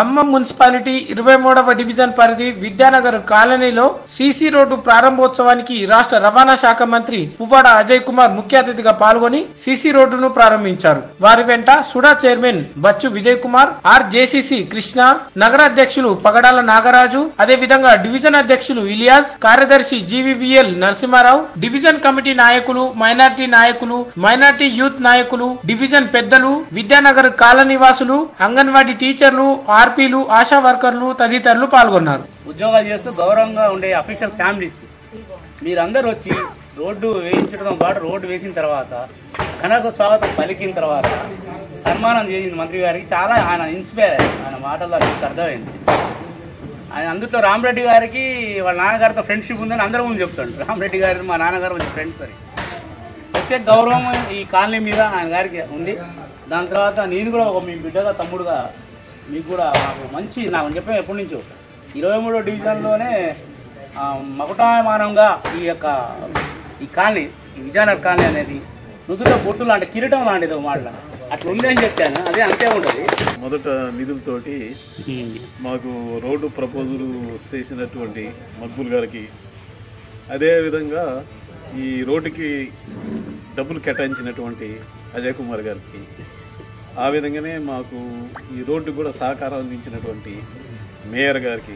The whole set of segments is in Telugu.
ఖమ్మం మున్సిపాలిటీ ఇరవై మూడవ డివిజన్ పరిధి విద్యానగర్ కాలనీలో సీసీ రోడ్డు ప్రారంభోత్సవానికి రాష్ట్ర రవాణా శాఖ మంత్రి పువ్వాడ అజయ్ కుమార్ ముఖ్య అతిథిగా పాల్గొని సీసీ రోడ్డును ప్రారంభించారు వారి వెంట SUDA chairman Bachchu Vijay Kumar R JCC Krishna నగర అధ్యక్షులు పగడాల నాగరాజు అదే విధంగా డివిజన్ అధ్యక్షులు ఇలియాస్ కార్యదర్శి జీవీవీఎల్ నరసింహారావు డివిజన్ కమిటీ నాయకులు మైనార్టీ నాయకులు మైనార్టీ యూత్ నాయకులు డివిజన్ పెద్దలు విద్యానగర్ కాలనీవాసులు అంగన్వాడీ టీచర్లు ఆర్పీలు ఆశా వర్కర్లు తదితరులు పాల్గొన్నారు ఉద్యోగాలు చేస్తూ గౌరవంగా ఉండే అఫీషియల్ ఫ్యామిలీస్ మీరందరూ వచ్చి రోడ్డు వేయించడం పాటు రోడ్డు వేసిన తర్వాత ఘనకు స్వాగతం పలికిన తర్వాత సన్మానం చేసింది మంత్రి గారికి చాలా ఆయన ఇన్స్పైర్ అయ్యారు. ఆయన మాటల్లో మీకు అర్థమైంది ఆయన అందులో రామరెడ్డి గారికి వాళ్ళ నాన్నగారితో ఫ్రెండ్షిప్ ఉందని అందరూ ముందు చెప్తాడు రామరెడ్డి గారు మా నాన్నగారు మంచి ఫ్రెండ్స్ అని ప్రత్యేక గౌరవం ఈ కాలనీ మీద ఆయన గారికి ఉంది దాని తర్వాత నేను కూడా ఒక మీ బిడ్డగా తమ్ముడుగా మీకు కూడా నాకు మంచి నాకు చెప్పాను ఎప్పటి నుంచో ఇరవై మూడో డివిజన్లోనే ఆ, మకుటాయమానంగా ఈ యొక్క ఈ కాలనీ ఈ విజయనగర్ కాలనీ అనేది నుదుట బొట్టు లాంటి కిరీటం లాంటిది ఒక మాట అట్లా ఉంది అని చెప్పాను అదే అంతే ఉంటుంది మొదట నిధులతోటి మాకు రోడ్డు ప్రపోజల్ చేసినటువంటి మక్బుల్ గారికి అదేవిధంగా ఈ రోడ్డుకి డబ్బులు కేటాయించినటువంటి అజయ్ కుమార్ గారికి ఆ విధంగానే మాకు ఈ రోడ్డు కూడా సహకారం అందించినటువంటి మేయర్ గారికి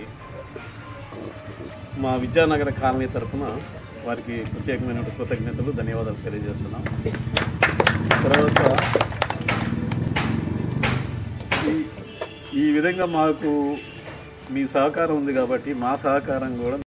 మా విద్యానగర కాలనీ తరఫున వారికి ప్రత్యేకమైన కృతజ్ఞతలు ధన్యవాదాలు తెలియజేస్తున్నాం తర్వాత ఈ- ఈ విధంగా మాకు మీ సహకారం ఉంది కాబట్టి మా సహకారం కూడా